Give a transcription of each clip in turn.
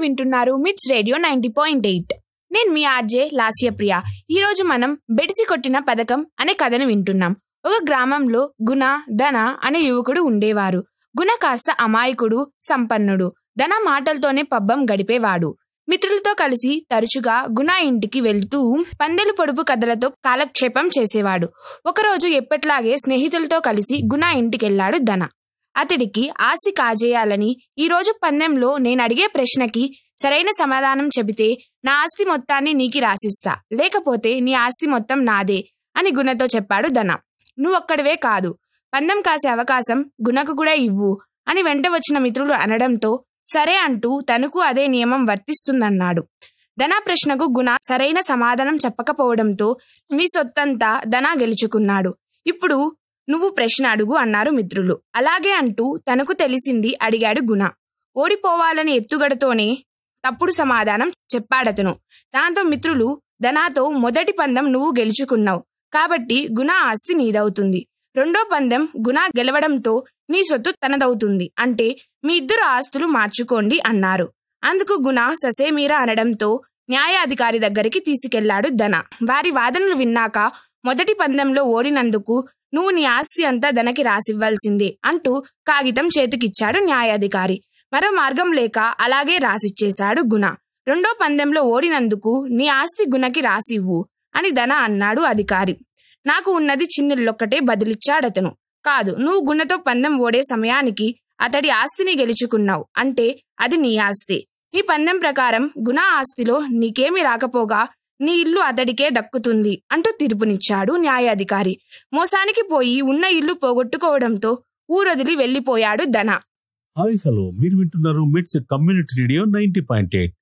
వింటున్నారు మిట్స్ radio ninety point eight నేను మీ ఆర్జే లాస్యప్రియ ఈ రోజు మనం బెడిసి కొట్టిన పథకం అనే కథను వింటున్నాం ఒక గ్రామంలో గుణ ధన అనే యువకుడు ఉండేవారు గుణ కాస్త అమాయకుడు సంపన్నుడు ధన మాటలతోనే పబ్బం గడిపేవాడు మిత్రులతో కలిసి తరచుగా గుణ ఇంటికి వెళ్తూ పందెలు పొడుపు కథలతో కాలక్షేపం చేసేవాడు ఒకరోజు ఎప్పట్లాగే స్నేహితులతో కలిసి గుణ ఇంటికెళ్లాడు ధన అతడికి ఆస్తి కాజేయాలని ఈ రోజు పందెంలో నేను అడిగే ప్రశ్నకి సరైన సమాధానం చెబితే నా ఆస్తి మొత్తాన్ని నీకి రాసిస్తా లేకపోతే నీ ఆస్తి మొత్తం నాదే అని గుణతో చెప్పాడు ధన నువ్వొక్కడివే కాదు పందెం కాసే అవకాశం గుణకు కూడా ఇవ్వు అని వెంట వచ్చిన మిత్రులు అనడంతో సరే అంటూ తనకు అదే నియమం వర్తిస్తుందన్నాడు ధన ప్రశ్నకు గుణ సరైన సమాధానం చెప్పకపోవడంతో మీ సొత్తంతా ధన గెలుచుకున్నాడు ఇప్పుడు నువ్వు ప్రశ్న అడుగు అన్నారు మిత్రులు అలాగే అంటూ తనకు తెలిసింది అడిగాడు గుణ ఓడిపోవాలని ఎత్తుగడతోనే తప్పుడు సమాధానం చెప్పాడతను దాంతో మిత్రులు ధనాతో మొదటి పందెం నువ్వు గెలుచుకున్నావు కాబట్టి గుణ ఆస్తి నీదవుతుంది రెండో పందెం గుణ గెలవడంతో నీ సొత్తు తనదవుతుంది అంటే మీ ఇద్దరు ఆస్తులు మార్చుకోండి అన్నారు అందుకు గుణ ససేమీరా అనడంతో న్యాయాధికారి దగ్గరికి తీసుకెళ్లాడు ధన వారి వాదనలు విన్నాక మొదటి పందెంలో ఓడినందుకు నువ్వు నీ ఆస్తి అంతా ధనకి రాసివ్వాల్సిందే అంటూ కాగితం చేతికిచ్చాడు న్యాయాధికారి మరో మార్గం లేక అలాగే రాసిచ్చేశాడు గుణ రెండో పందెంలో ఓడినందుకు నీ ఆస్తి గుణకి రాసివ్వు అని ధన అన్నాడు అధికారి నాకు ఉన్నది చిన్నిళ్ళొక్కటే బదిలిచ్చాడతను కాదు నువ్వు గుణతో పందెం ఓడే సమయానికి అతడి ఆస్తిని గెలుచుకున్నావు అంటే అది నీ ఆస్తి ఈ పందెం ప్రకారం గుణ ఆస్తిలో నీకేమీ రాకపోగా నీ ఇల్లు అతడికే దక్కుతుంది అంటూ తీర్పునిచ్చాడు న్యాయాధికారి మోసానికి పోయి ఉన్న ఇల్లు పోగొట్టుకోవడంతో ఊరొదిలి వెళ్లిపోయాడు ధన హాయ్ హలో మీరు వింటున్నారు MITS community radio ninety point eight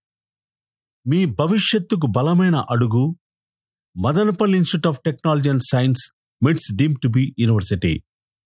మీ భవిష్యత్తుకు బలమైన అడుగు Madanapalle institute of technology and science MITS deemed to be university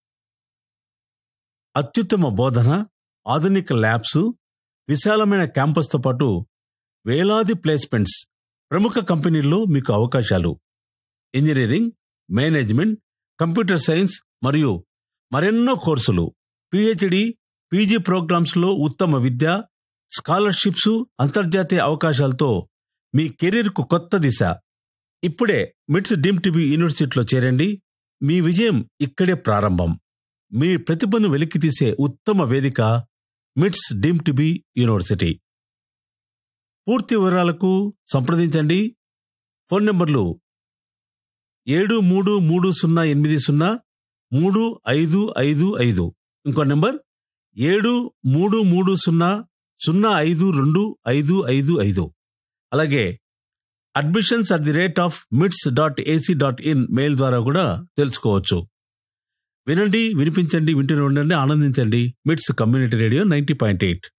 అత్యుత్తమ బోధన ఆధునిక ల్యాబ్స్ విశాలమైన క్యాంపస్తో పాటు వేలాది ప్లేస్మెంట్స్ ప్రముఖ కంపెనీల్లో మీకు అవకాశాలు ఇంజనీరింగ్ మేనేజ్మెంట్ కంప్యూటర్ సైన్స్ మరియు మరెన్నో కోర్సులు పిహెచ్డి పీజీ ప్రోగ్రామ్స్లో ఉత్తమ విద్య స్కాలర్షిప్స్ అంతర్జాతీయ అవకాశాలతో మీ కెరీర్కు కొత్త దిశ ఇప్పుడే మిట్స్ డీమ్ టీవీ యూనివర్సిటీలో చేరండి మీ విజయం ఇక్కడే ప్రారంభం మీ ప్రతిభను వెలికితీసే ఉత్తమ వేదిక మిట్స్ డీమ్ టీవీ యూనివర్సిటీ పూర్తి వివరాలకు సంప్రదించండి ఫోన్ నంబర్లు ఏడు మూడు మూడు సున్నా ఎనిమిది సున్నా మూడు ఐదు ఐదు ఐదు ఇంకో నెంబర్ ఏడు మూడు మూడు సున్నా సున్నా ఐదు రెండు ఐదు ఐదు ఐదు అలాగే admissions at the rate of MITS dot AC dot in mail ద్వారా కూడా తెలుసుకోవచ్చు వినండి వినిపించండి వింటూనే ఉండండి ఆనందించండి MITS community radio ninety point eight